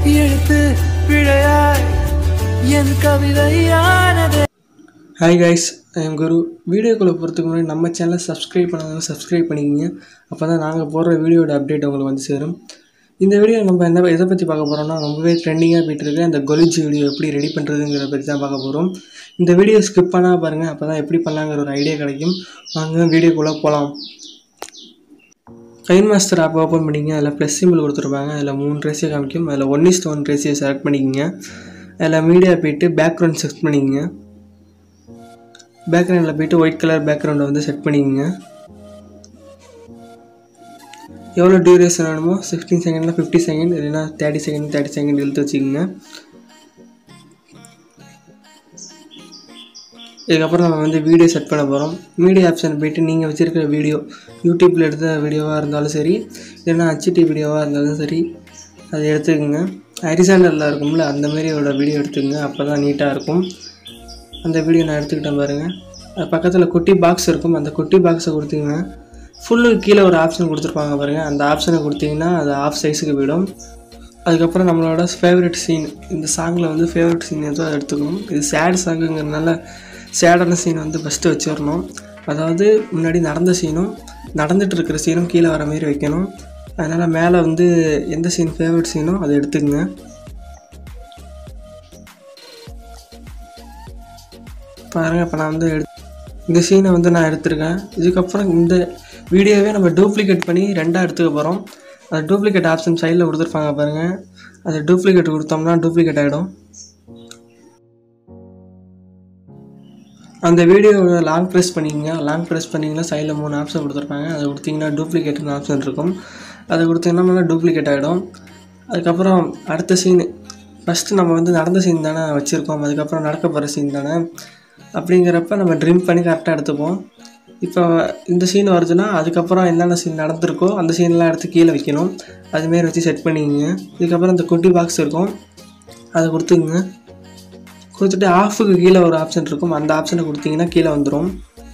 எழுத்து பிழையாய் என் கவிதையானது hi guys என் குரு வீடியோக்குள்ளே போகிறதுக்கு முன்னாடி நம்ம சேனலை சப்ஸ்கிரைப் பண்ணாதவங்க சப்ஸ்கிரைப் பண்ணிக்கங்க அப்போ தான் நாங்கள் போடுற வீடியோட அப்டேட் உங்களுக்கு வந்து சேரும் இந்த வீடியோ நம்ம என்ன எதை பற்றி பார்க்க போகிறோம்னா ரொம்பவே ட்ரெண்டிங்காக போயிட்டு இருக்கு அந்த கொலிஜி வீடியோ எப்படி ரெடி பண்ணுறதுங்கிற பற்றி தான் பார்க்க போகிறோம் இந்த வீடியோ ஸ்கிப் பண்ணால் பாருங்கள் அப்போ தான் எப்படி பண்ணலாங்கிற ஒரு ஐடியா கிடைக்கும் வாங்க வீடியோக்குள்ளே போகலாம் கைன் மாஸ்டர் ஆப் ஓப்பன் பண்ணிங்க அதில் ப்ளஸ் சிம்பிள் கொடுத்துருப்பாங்க அதில் மூணு ரேசியோ காமிக்கும் அதில் one is to one ratio select பண்ணிக்கங்க அதில் மீடியா போயிட்டு பேக்ரவுண்ட் செட் பண்ணிக்கங்க பேக்ரவுண்டில் போயிட்டு ஒயிட் கலர் பேக்ரவுண்டை வந்து செட் பண்ணிக்கங்க எவ்வளோ டியூரேஷன் வேணுமோ சிக்ஸ்டீன் செகண்டில் ஃபிஃப்டி செகண்ட் இல்லைன்னா தேர்ட்டி செகண்ட் தேர்ட்டி செகண்ட் இழுத்து வச்சுக்கோங்க இதுக்கப்புறம் நம்ம வந்து வீடியோ செட் பண்ண போகிறோம் மீடியா ஆப்ஷன் போயிட்டு நீங்கள் வச்சுருக்கிற வீடியோ யூடியூப்பில் எடுத்த வீடியோவாக இருந்தாலும் சரி இல்லைன்னா ஹச்டி வீடியோவாக இருந்தாலும் சரி அதை எடுத்துக்கோங்க ஹரிசாண்டலில் இருக்கும்ல அந்த மாதிரியோட வீடியோ எடுத்துக்கங்க அப்போ தான் நீட்டாக இருக்கும் அந்த வீடியோ நான் எடுத்துக்கிட்டேன் பாருங்கள் அது பக்கத்தில் குட்டி பாக்ஸ் இருக்கும் அந்த குட்டி பாக்ஸை கொடுத்தீங்கன்னா ஃபுல்லு கீழே ஒரு ஆப்ஷன் கொடுத்துருப்பாங்க பாருங்கள் அந்த ஆப்ஷனை கொடுத்தீங்கன்னா அது ஆஃப் சைஸுக்கு போயிடும் அதுக்கப்புறம் நம்மளோட ஃபேவரட் சீன் இந்த சாங்கில் வந்து ஃபேவரட் சீன் எதோ அதை எடுத்துக்கணும் இது சேட் சாங்குங்கிறதுனால சேடான சீன் வந்து ஃபஸ்ட்டு வச்சிடணும் அதாவது முன்னாடி நடந்த சீனும் நடந்துட்டு இருக்கிற சீனும் கீழே வர மாதிரி வைக்கணும் அதனால் மேலே வந்து எந்த சீன் ஃபேவரட் சீனோ அதை எடுத்துக்கங்க பாருங்கள் இப்போ நான் வந்து எடு இந்த சீனை வந்து நான் எடுத்திருக்கேன் இதுக்கப்புறம் இந்த வீடியோவே நம்ம டூப்ளிகேட் பண்ணி ரெண்டாக எடுத்துக்க போகிறோம் அந்த டூப்ளிகேட் ஆப்ஷன் சைடில் கொடுத்துருப்பாங்க பாருங்கள் அது டூப்ளிகேட் கொடுத்தோம்னா டூப்ளிகேட் ஆகிடும் அந்த வீடியோவை லாங் ப்ரெஸ் பண்ணிக்கங்க லாங் ப்ரெஸ் பண்ணிங்கன்னா சைடில் மூணு ஆப்ஷன் கொடுத்துருப்பாங்க அதை கொடுத்தீங்கன்னா டூப்ளிகேட்னு ஆப்ஷன் இருக்கும் அதை கொடுத்தீங்கன்னா டூப்ளிகேட் ஆகிடும் அதுக்கப்புறம் அடுத்த சீனு ஃபஸ்ட்டு நம்ம வந்து நடந்த சீன் தானே வச்சுருக்கோம் அதுக்கப்புறம் நடக்க போகிற சீன் தானே அப்படிங்கிறப்ப நம்ம ட்ரிம் பண்ணி கரெக்டாக எடுத்துப்போம் இப்போ இந்த சீன் வருதுன்னா அதுக்கப்புறம் என்னென்ன சீன் நடந்திருக்கோ அந்த சீன்லாம் எடுத்து கீழே வைக்கணும் அதுமாரி வச்சு செட் பண்ணிக்கங்க இதுக்கப்புறம் இந்த குட்டி பாக்ஸ் இருக்கும் அதை கொடுத்துக்குங்க கொடுத்துட்டு ஆஃபுக்கு கீழே ஒரு ஆப்ஷன் இருக்கும் அந்த ஆப்ஷனை கொடுத்தீங்கன்னா கீழே வந்துடும்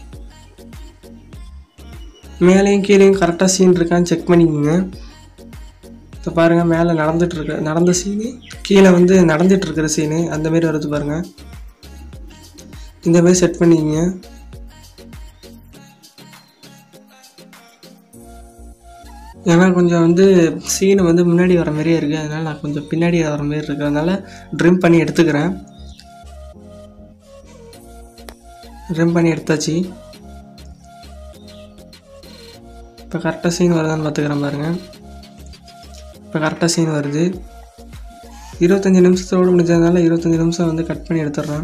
மேலேயும் கீழேயும் கரெக்டாக சீன் இருக்கான்னு செக் பண்ணிக்கோங்க இப்போ பாருங்கள் மேலே நடந்துட்டுருக்க நடந்த சீனு கீழே வந்து நடந்துட்டுருக்கிற சீனு அந்தமாரி வருது பாருங்கள் இந்த மாதிரி செட் பண்ணிக்கங்க ஏன்னா கொஞ்சம் வந்து சீனு வந்து முன்னாடி வர மாதிரியே இருக்குது அதனால் நான் கொஞ்சம் பின்னாடி வர மாதிரி இருக்கிறதுனால ட்ரிம் பண்ணி எடுத்துக்கிறேன் ட்ரிம் பண்ணி எடுத்தாச்சு இப்போ கரெக்டாக சீன் வருதான்னு பார்த்துக்கிறேன் பாருங்கள் இப்போ கரெக்டாக சீன் வருது இருபத்தஞ்சி நிமிஷத்தோடு முடிஞ்சதுனால இருபத்தஞ்சி நிமிஷம் வந்து கட் பண்ணி எடுத்துடுறேன்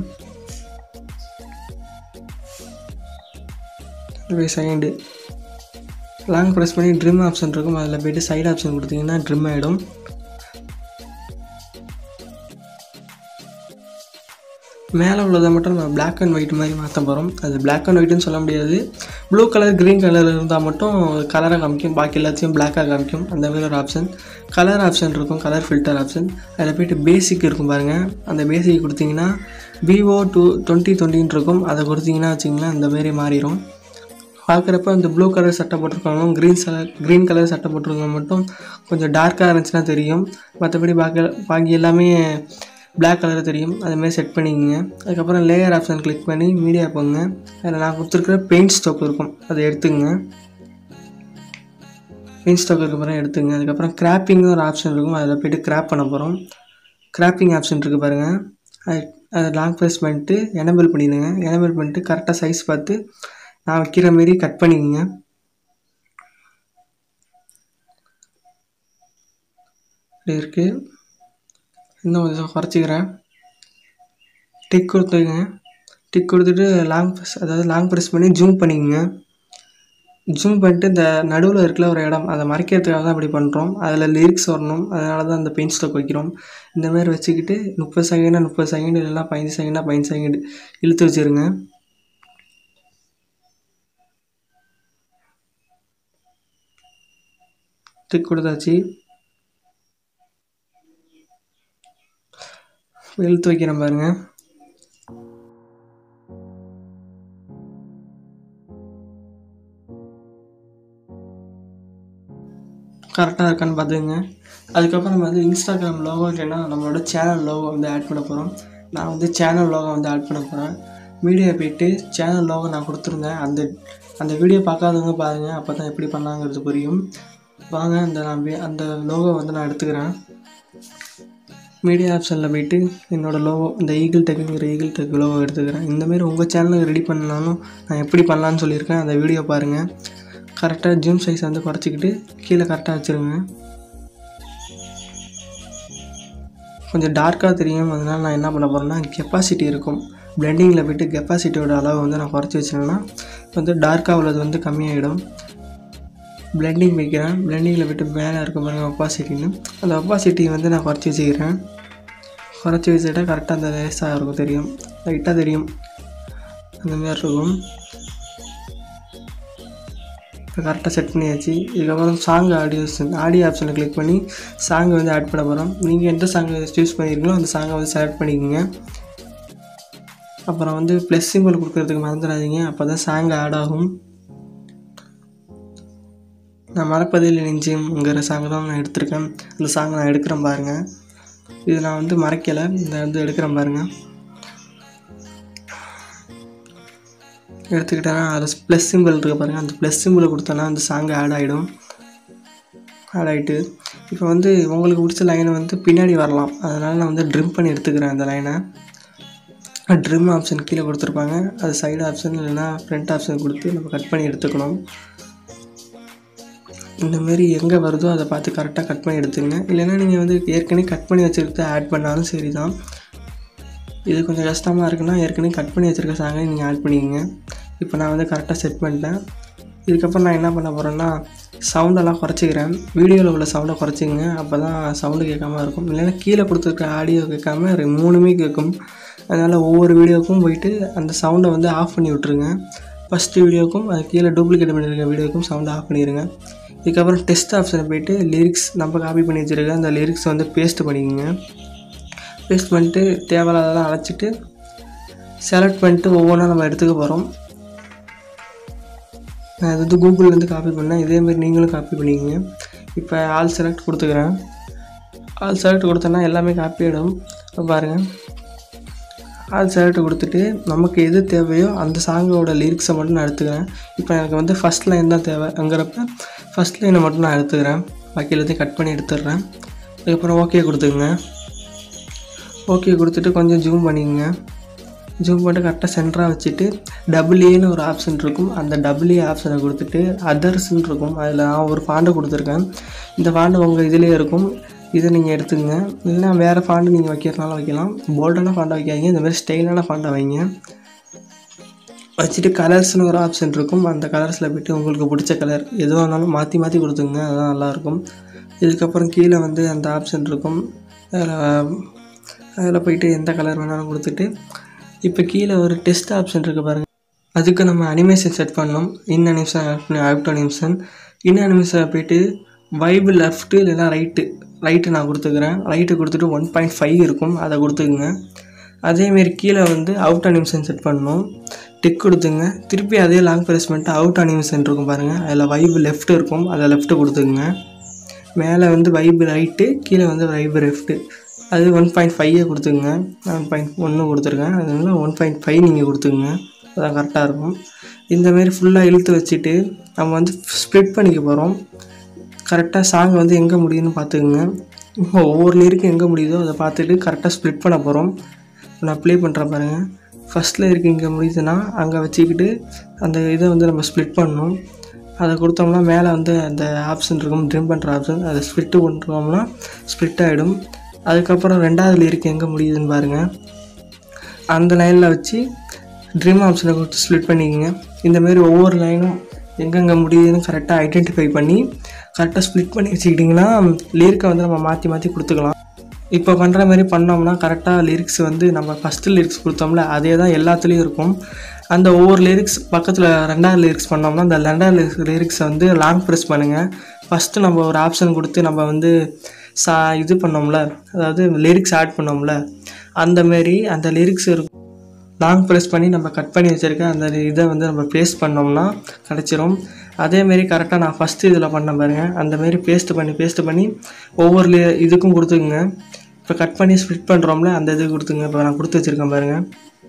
இருபது செகண்டு லாங் ப்ரெஸ் பண்ணி ட்ரிம் ஆப்ஷன் இருக்கும் அதில் போய்ட்டு சைடு ஆப்ஷன் கொடுத்தீங்கன்னா ட்ரிம் ஆகிடும் மேலே உள்ளதை மட்டும் நம்ம பிளாக் அண்ட் ஒயிட் மாதிரி மாற்ற போகிறோம் அது பிளாக் அண்ட் ஒயிட்னு சொல்ல முடியாது ப்ளூ கலர் க்ரீன் கலர் இருந்தால் மட்டும் கலராக காமிக்கும் பாக்கி எல்லாத்தையும் பிளாக்காக காமிக்கும் அந்த மாதிரி ஒரு ஆப்ஷன் கலர் ஆப்ஷன் இருக்கும் கலர் ஃபில்டர் ஆப்ஷன் அதில் போய்ட்டு பேசிக் இருக்கும் பாருங்கள் அந்த பேசிக் கொடுத்தீங்கன்னா விவோ டூ டுவெண்ட்டி டுவெண்ட்டின்னு இருக்கும் அதை கொடுத்தீங்கன்னா வச்சிங்கன்னா இந்த மாதிரி மாறிடும் பார்க்குறப்ப இந்த ப்ளூ கலர் சட்டை போட்டிருக்கவங்களும் க்ரீன் கலர் க்ரீன் கலர் சட்டை போட்டிருக்கவங்க மட்டும் கொஞ்சம் டார்க்காக இருந்துச்சுன்னா தெரியும் மற்றபடி பாக்கி பாக்கி எல்லாமே பிளாக் கலர் தெரியும் அதுமாதிரி செட் பண்ணிக்கோங்க அதுக்கப்புறம் லேயர் ஆப்ஷன் கிளிக் பண்ணி மீடியா போங்க அதில் நான் கொடுத்துருக்குற பெயிண்ட் ஸ்டோக் இருக்கும் அதை எடுத்துங்க பெயிண்ட் ஸ்டோக் அதுக்கப்புறம் எடுத்துங்க அதுக்கப்புறம் கிராப்பிங்னு ஒரு ஆப்ஷன் இருக்கும் அதில் போய்ட்டு கிராப் பண்ண போகிறோம் கிராப்பிங் ஆப்ஷன் இருக்குது பாருங்கள் அது அதை லாங் ப்ரெஸ் பண்ணிட்டு எனபிள் பண்ணிடுங்க எனபிள் பண்ணிட்டு கரெக்டாக சைஸ் பார்த்து நான் வைக்கிற மாரி கட் பண்ணிக்கங்க இப்படி இருக்குது இன்னும் கொஞ்சம் குறைச்சிக்கிறேன் டிக் கொடுத்துருங்க டிக் கொடுத்துட்டு லாங் ப்ரெஸ் அதாவது லாங் ப்ரெஸ் பண்ணி ஜூம் பண்ணிக்கங்க ஜூம் பண்ணிட்டு இந்த நடுவில் இருக்கிற ஒரு இடம் அதை மறைக்கிறதுக்காக தான் அப்படி பண்ணுறோம் அதில் லிரிக்ஸ் வரணும் அதனால தான் அந்த பெயிண்ட் ஸ்டாக் வைக்கிறோம் இந்த மாதிரி வச்சுக்கிட்டு முப்பது செகண்டாக முப்பது செகண்ட் இல்லைனா பதினஞ்சு செகண்டாக பதினஞ்சு செகண்ட் இழுத்து வச்சுருங்க டிக் கொடுத்தாச்சு இழுத்து வைக்கிறேன் பாருங்க கரெக்டாக இருக்கான்னு பார்த்துங்க அதுக்கப்புறம் நம்ம வந்து இன்ஸ்டாகிராம் லோகோ இல்லைன்னா நம்மளோட சேனல் லோகோ வந்து ஆட் பண்ண போகிறோம் நான் வந்து சேனல் லோகோ வந்து ஆட் பண்ண போகிறேன் மீடியா போயிட்டு சேனல் லோகோ நான் கொடுத்துருந்தேன் அந்த அந்த வீடியோ பார்க்காதவங்க பாருங்கள் அப்போ தான் எப்படி பண்ணலாங்கிறது புரியும் வாங்க அந்த நான் வே- அந்த லோகோ வந்து நான் எடுத்துக்கிறேன் மீடியா ஆப்ஷனில் போயிட்டு என்னோடய லோகோ இந்த ஈகிள் டெக்குங்கிற ஈகிள் டெக் லோகோ எடுத்துக்கிறேன் இந்தமாரி உங்கள் சேனலுக்கு ரெடி பண்ணலாம்னு நான் எப்படி பண்ணலான்னு சொல்லியிருக்கேன் அந்த வீடியோ பாருங்கள் கரெக்டாக ஜூம் சைஸ் வந்து குறைச்சிக்கிட்டு கீழே கரெக்டாக வச்சுருங்க கொஞ்சம் டார்க்காக தெரியும் அதனால் நான் என்ன பண்ண போகிறேன்னா கெப்பாசிட்டி இருக்கும் பிளெண்டிங்கில் போயிட்டு கெப்பாசிட்டியோட அளவு வந்து நான் குறைச்சி வச்சிருந்தேன்னா வந்து டார்க்காக உள்ளது வந்து கம்மியாகிடும் பிளெண்டிங் வைக்கிறேன் பிளெண்டிங்கில் போயிட்டு மேலே இருக்க பாருங்க ஒப்பாசிட்டின்னு அந்த ஒப்பாசிட்டி வந்து நான் குறைச்சி வச்சுக்கிறேன் குறைச்சி வச்சுட்டா கரெக்டாக அந்த லேஸாக இருக்கும் தெரியும் லைட்டாக தெரியும் அந்த மாதிரி இருக்கும் இப்போ கரெக்டாக செட் பண்ணியாச்சு இதுக்கப்புறம் சாங் ஆடியோஸ் ஆடியோ ஆப்ஷனை கிளிக் பண்ணி சாங்கை வந்து ஆட் பண்ண போகிறோம் நீங்கள் எந்த சாங் சூஸ் பண்ணியிருக்கீங்களோ அந்த சாங்கை வந்து செலக்ட் பண்ணிக்கோங்க அப்புறம் வந்து ப்ளஸ் சிம்பிள் கொடுக்கறதுக்கு மறந்துடாதீங்க அப்போ தான் சாங் ஆட் ஆகும் நான் மறப்பதில் நெஞ்சம்ங்கிற சாங் தான் நான் எடுத்திருக்கேன் அந்த சாங் நான் எடுக்கிறேன் பாருங்கள் இது நான் வந்து மறைக்கலை இந்த வந்து எடுக்கிறேன் பாருங்கள் எடுத்துக்கிட்டேன்னா அதில் ப்ளஸ் சிம்பிள் இருக்கு பாருங்கள் அந்த ப்ளஸ் சிம்பிளை கொடுத்தோன்னா அந்த சாங் ஆட் ஆகிடும் ஆட் ஆகிட்டு இப்போ வந்து உங்களுக்கு பிடிச்ச லைனை வந்து பின்னாடி வரலாம் அதனால் நான் வந்து ட்ரிம் பண்ணி எடுத்துக்கிறேன் அந்த லைனை ட்ரிம் ஆப்ஷன் கீழே கொடுத்துருப்பாங்க அது சைடு ஆப்ஷன் இல்லைன்னா ஃப்ரண்ட் ஆப்ஷன் கொடுத்து நம்ம கட் பண்ணி எடுத்துக்கணும் இந்த மாதிரி எங்கே வருதோ அதை பார்த்து கரெக்டாக கட் பண்ணி எடுத்துங்க இல்லைன்னா நீங்கள் வந்து ஏற்கனவே கட் பண்ணி வச்சுருக்க ஆட் பண்ணாலும் சரி தான் இது கொஞ்சம் கஷ்டமாக இருக்குன்னா ஏற்கனவே கட் பண்ணி வச்சுருக்க சாங்கை நீங்கள் ஆட் பண்ணிக்கங்க இப்போ நான் வந்து கரெக்டாக செட் பண்ணிட்டேன் இதுக்கப்புறம் நான் என்ன பண்ண போகிறேன்னா சவுண்டெல்லாம் குறைச்சிக்கிறேன் வீடியோவில் உள்ள சவுண்டை குறைச்சிங்க அப்போ தான் சவுண்டு கேட்காம இருக்கும் இல்லைன்னா கீழே கொடுத்துருக்க ஆடியோ கேட்காம ரெ- மூணுமே கேட்கும் அதனால் ஒவ்வொரு வீடியோக்கும் போயிட்டு அந்த சவுண்டை வந்து ஆஃப் பண்ணி விட்ருங்க ஃபஸ்ட்டு வீடியோக்கும் அது கீழே டூப்ளிகேட் பண்ணியிருக்க வீடியோக்கும் சவுண்டை ஆஃப் பண்ணிடுங்க இதுக்கப்புறம் டெஸ்ட் ஆப்ஷனை போயிட்டு லிரிக்ஸ் நம்ம காப்பி பண்ணி வச்சுருக்க அந்த லிரிக்ஸ் வந்து பேஸ்ட் பண்ணிக்கோங்க பேஸ்ட் பண்ணிட்டு தேவையில்லாதெல்லாம் அழைச்சிட்டு செலக்ட் பண்ணிட்டு ஒவ்வொன்றா நம்ம எடுத்துக்க போகிறோம் நான் இது வந்து கூகுள்லேருந்து காப்பி பண்ணேன் இதேமாரி நீங்களும் காப்பி பண்ணிக்கோங்க இப்போ ஆல் செலக்ட் கொடுத்துக்கிறேன் ஆல் செலக்ட் கொடுத்தேன்னா எல்லாமே காப்பி ஆகிடும் இப்போ பாருங்கள் ஆல் செலக்ட் கொடுத்துட்டு நமக்கு எது தேவையோ அந்த சாங்கோட லிரிக்ஸை மட்டும் நான் எடுத்துக்கிறேன் இப்போ எனக்கு வந்து ஃபஸ்ட் லைன் தான் தேவைங்கிறப்ப ஃபஸ்ட் லைனை மட்டும் நான் எடுத்துக்கிறேன் பாக்கி எல்லாத்தையும் கட் பண்ணி எடுத்துடுறேன் அதுக்கப்புறம் ஓகே கொடுத்துக்குங்க ஓகே கொடுத்துட்டு கொஞ்சம் ஜூம் பண்ணிக்கங்க ஜூம் பண்ணிட்டு கரெக்டாக சென்டராக வச்சுட்டு டபுள் ஏன்னு ஒரு ஆப்ஷன் இருக்கும் அந்த டபுள் ஏ ஆப்ஷனை கொடுத்துட்டு அதர்ஸ்ன்னு இருக்கும் அதில் நான் ஒரு ஃபாண்டை கொடுத்துருக்கேன் இந்த ஃபாண்டு உங்கள் இதுலேயே இருக்கும் இதை நீங்கள் எடுத்துக்கங்க இல்லைன்னா வேறு ஃபாண்டு நீங்கள் வைக்கிறதுனால வைக்கலாம் போல்டான ஃபாண்டை வைக்காதீங்க இந்த மாதிரி ஸ்டைலான ஃபாண்டை வைங்க வச்சுட்டு கலர்ஸ்னு ஒரு ஆப்ஷன் இருக்கும் அந்த கலர்ஸில் போய்ட்டு உங்களுக்கு பிடிச்ச கலர் எதுவாக இருந்தாலும் மாற்றி மாற்றி கொடுத்துங்க அதுதான் நல்லாயிருக்கும் இதுக்கப்புறம் கீழே வந்து அந்த ஆப்ஷன் இருக்கும் அதில் அதில் போயிட்டு எந்த கலர் வேணாலும் கொடுத்துட்டு இப்போ கீழே ஒரு டெஸ்ட் ஆப்ஷன் இருக்குது பாருங்கள் அதுக்கு நம்ம அனிமேஷன் செட் பண்ணோம் in animation out animation in animation போயிட்டு வைபு லெஃப்ட்டு இல்லைன்னா ரைட்டு ரைட்டு நான் கொடுத்துக்கிறேன் ரைட்டு கொடுத்துட்டு ஒன் பாயிண்ட் ஃபைவ் இருக்கும் அதை கொடுத்துக்குங்க அதேமாரி கீழே வந்து அவுட் அனிமேஷன் செட் பண்ணணும் டிக் கொடுத்துங்க திருப்பி அதே லாங் ப்ரெஸ் பண்ணிட்டு அவுட் அனிமேஷன் இருக்கும் பாருங்கள் அதில் வைபு லெஃப்ட் இருக்கும் அதை லெஃப்ட்டு கொடுத்துக்குங்க மேலே வந்து வைபு ரைட்டு கீழே வந்து வைபு லெஃப்ட்டு அது ஒன் பாயிண்ட் ஃபைவே கொடுத்துக்குங்க ஒன் பாயிண்ட் ஒன்று கொடுத்துருக்கேன் அதனால ஒன் பாயிண்ட் ஃபைவ் நீங்கள் கொடுத்துக்குங்க அதான் கரெக்டாக இருக்கும் இந்த மாதிரி ஃபுல்லாக இழுத்து வச்சுட்டு நம்ம வந்து ஸ்ப்ளிட் பண்ணிக்க போகிறோம் கரெக்டாக சாங் வந்து எங்கே முடியுதுன்னு பார்த்துக்குங்க இப்போ ஒவ்வொரு லிரிக்கும் எங்கே முடியுதோ அதை பார்த்துட்டு கரெக்டாக ஸ்ப்ளிட் பண்ண போகிறோம் நான் ப்ளே பண்ணுறேன் பாருங்கள் ஃபஸ்ட்டில் இருக்கு இங்கே முடியுதுன்னா அங்கே வச்சுக்கிட்டு அந்த இதை வந்து நம்ம ஸ்ப்ளிட் பண்ணணும் அதை கொடுத்தோம்னா மேலே வந்து அந்த ஆப்ஷன் இருக்கும் ட்ரிம் பண்ணுற ஆப்ஷன் அதை ஸ்ப்ளிட்டு பண்ணுறோம்னா ஸ்ப்ளிட் ஆகிடும் அதுக்கப்புறம் ரெண்டாவது லிரிக் எங்கே முடியுதுன்னு பாருங்கள் அந்த லைனில் வச்சு ட்ரீம் ஆப்ஷனை கொடுத்து ஸ்ப்ளிட் பண்ணிக்கோங்க இந்த மாதிரி ஒவ்வொரு லைனும் எங்கெங்கே முடியுதுன்னு கரெக்டாக ஐடென்டிஃபை பண்ணி கரெக்டாக ஸ்ப்ளிட் பண்ணி வச்சுக்கிட்டிங்கன்னா லிரிக்கை வந்து நம்ம மாற்றி மாற்றி கொடுத்துக்கலாம் இப்போ பண்ணுற மாதிரி பண்ணோம்னா கரெக்டாக லிரிக்ஸ் வந்து நம்ம ஃபஸ்ட்டு லிரிக்ஸ் கொடுத்தோம்ல அதே தான் எல்லாத்துலேயும் இருக்கும் அந்த ஒவ்வொரு லிரிக்ஸ் பக்கத்தில் ரெண்டாவது லிரிக்ஸ் பண்ணோம்னா அந்த ரெண்டாவது லிரிக்ஸை வந்து லாங் ப்ரெஸ் பண்ணுங்கள் ஃபஸ்ட்டு நம்ம ஒரு ஆப்ஷன் கொடுத்து நம்ம வந்து சா இது பண்ணோம்ல அதாவது லிரிக்ஸ் ஆட் பண்ணோம்ல அந்த மாரி அந்த லிரிக்ஸ் இருக்கும் லாங் ப்ரெஸ் பண்ணி நம்ம கட் பண்ணி வச்சுருக்க அந்த இதை வந்து நம்ம பேஸ்ட் பண்ணோம்னா கிடச்சிரும் அதேமாரி கரெக்டாக நான் ஃபஸ்ட்டு இதில் பண்ண பாருங்கள் அந்தமாரி பேஸ்ட் பண்ணி பேஸ்ட் பண்ணி ஒவ்வொரு layer இதுக்கும் கொடுத்துக்குங்க இப்போ கட் பண்ணி ஸ்ப்ளிட் பண்ணுறோம்ல அந்த இது கொடுத்துங்க இப்போ நான் கொடுத்து வச்சுருக்கேன் பாருங்கள்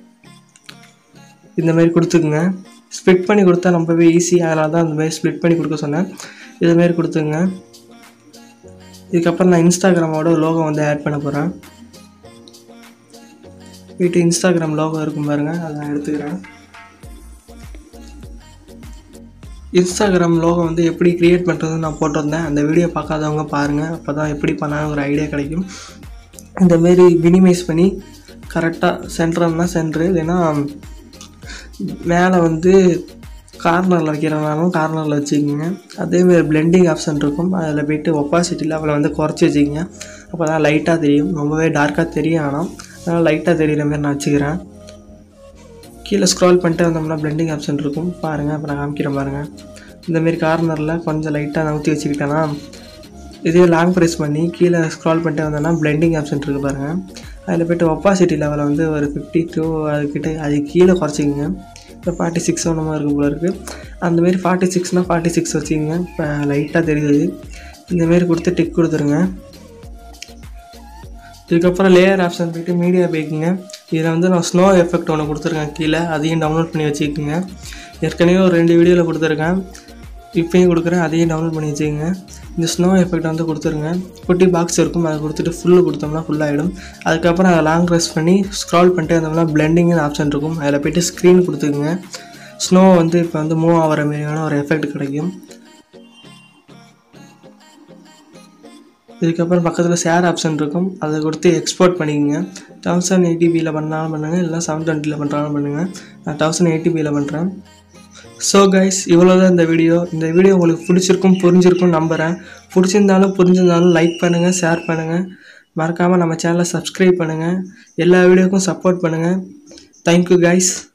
இந்த மாதிரி கொடுத்துக்குங்க ஸ்ப்ளிட் பண்ணி கொடுத்தா ரொம்பவே ஈஸி அதனால தான் இந்த மாதிரி ஸ்ப்ளிட் பண்ணி கொடுக்க சொன்னேன் இதுமாரி கொடுத்துங்க இதுக்கப்புறம் நான் இன்ஸ்டாகிராமோட லோகோ வந்து ஆட் பண்ண போகிறேன் வீட்டு இன்ஸ்டாகிராம் லோகோ இருக்கும் பாருங்க அதை நான் எடுத்துக்கிறேன் இன்ஸ்டாகிராம் லோகோ வந்து எப்படி க்ரியேட் பண்ணுறதுன்னு நான் போட்டிருந்தேன் அந்த வீடியோ பார்க்காதவங்க பாருங்கள் அப்போ தான் எப்படி பண்ணாலும் ஒரு ஐடியா கிடைக்கும் இந்தமாரி மினிமைஸ் பண்ணி கரெக்டாக சென்டர்னா சென்ட்ரு இல்லைன்னா மேலே வந்து கார்னரில் வைக்கிறனாலும் கார்னரில் வச்சுக்கோங்க அதேமாதிரி பிளெண்டிங் ஆப்ஷன் இருக்கும் அதில் போயிட்டு ஒப்பாசிட்டி லெவலை வந்து குறைச்சி வச்சுக்கோங்க அப்போ தான் லைட்டாக தெரியும் ரொம்பவே டார்க்காக தெரியும் ஆனால் அதனால் லைட்டாக தெரியிற மாதிரி நான் வச்சுக்கிறேன் கீழே ஸ்க்ரால் பண்ணிட்டு வந்தோம்னா பிளெண்டிங் ஆப்ஷன் இருக்கும் பாருங்கள் இப்போ நான் காமிக்கிறேன் பாருங்கள் இந்தமாரி கார்னரில் கொஞ்சம் லைட்டாக நவுத்தி வச்சுக்கிட்டேன்னா இதே லாங் ப்ரெஸ் பண்ணி கீழே ஸ்க்ரால் பண்ணிட்டு வந்தோம்னா பிளெண்டிங் ஆப்ஷன் இருக்குது பாருங்கள் அதில் போய்ட்டு ஒப்பாசிட்டி லெவலை வந்து ஒரு ஃபிஃப்டி டூ அதுக்கிட்ட அது கீழே குறைச்சிக்கங்க இப்போ ஃபார்ட்டி சிக்ஸ் ஒன்றுமா இருக்கும் போல இருக்குது அந்தமாரி ஃபார்ட்டி சிக்ஸ்னால் ஃபார்ட்டி சிக்ஸ் வச்சுக்கோங்க இப்போ லைட்டாக தெரியுது இந்தமாரி கொடுத்து டிக் கொடுத்துருங்க இதுக்கப்புறம் லேயர் ஆப்ஷன் போயிட்டு மீடியா போய்க்குங்க இதில் வந்து நான் ஸ்னோ எஃபெக்ட் ஒன்று கொடுத்துருக்கேன் கீழே அதையும் டவுன்லோட் பண்ணி வச்சுக்கோங்க ஏற்கனவே ஒரு ரெண்டு வீடியோவில் கொடுத்துருக்கேன் இப்பயும் கொடுக்குறேன் அதையும் டவுன்லோட் பண்ணி வச்சுக்கோங்க இந்த ஸ்னோ எஃபெக்ட் வந்து கொடுத்துருங்க குட்டி பாக்ஸ் இருக்கும் அதை கொடுத்துட்டு ஃபுல்லு கொடுத்தோம்னா ஃபுல்லாகிடும் அதுக்கப்புறம் அதை லாங் ப்ரெஸ் பண்ணி ஸ்க்ரால் பண்ணிட்டு வந்தோம்னா பிளெண்டிங்னு ஆப்ஷன் இருக்கும் அதில் போய்ட்டு ஸ்க்ரீன் கொடுத்துக்குங்க ஸ்னோ வந்து இப்போ வந்து மூவ் ஆகிற மாதிரியான ஒரு எஃபெக்ட் கிடைக்கும் இதுக்கப்புறம் பக்கத்தில் ஷேர் ஆப்ஷன் இருக்கும் அதை கொடுத்து எக்ஸ்போர்ட் பண்ணிக்கோங்க தௌசண்ட் எயிட்டிபியில் பண்ணாலும் பண்ணுங்கள் இல்லை செவன் டுவெண்ட்டியில் பண்ணுறாலும் பண்ணுங்கள் நான் தௌசண்ட் எயிட்டிபியில் பண்ணுறேன் ஸோ கைஸ் இவ்வளோ தான் இந்த வீடியோ இந்த வீடியோ உங்களுக்கு பிடிச்சிருக்கும் புரிஞ்சிருக்கும் நம்புகிறேன் பிடிச்சிருந்தாலும் புரிஞ்சிருந்தாலும் லைக் பண்ணுங்கள் ஷேர் பண்ணுங்கள் மறக்காமல் நம்ம சேனலை சப்ஸ்கிரைப் பண்ணுங்கள் எல்லா வீடியோக்கும் சப்போர்ட் பண்ணுங்கள் தேங்க்யூ கைஸ்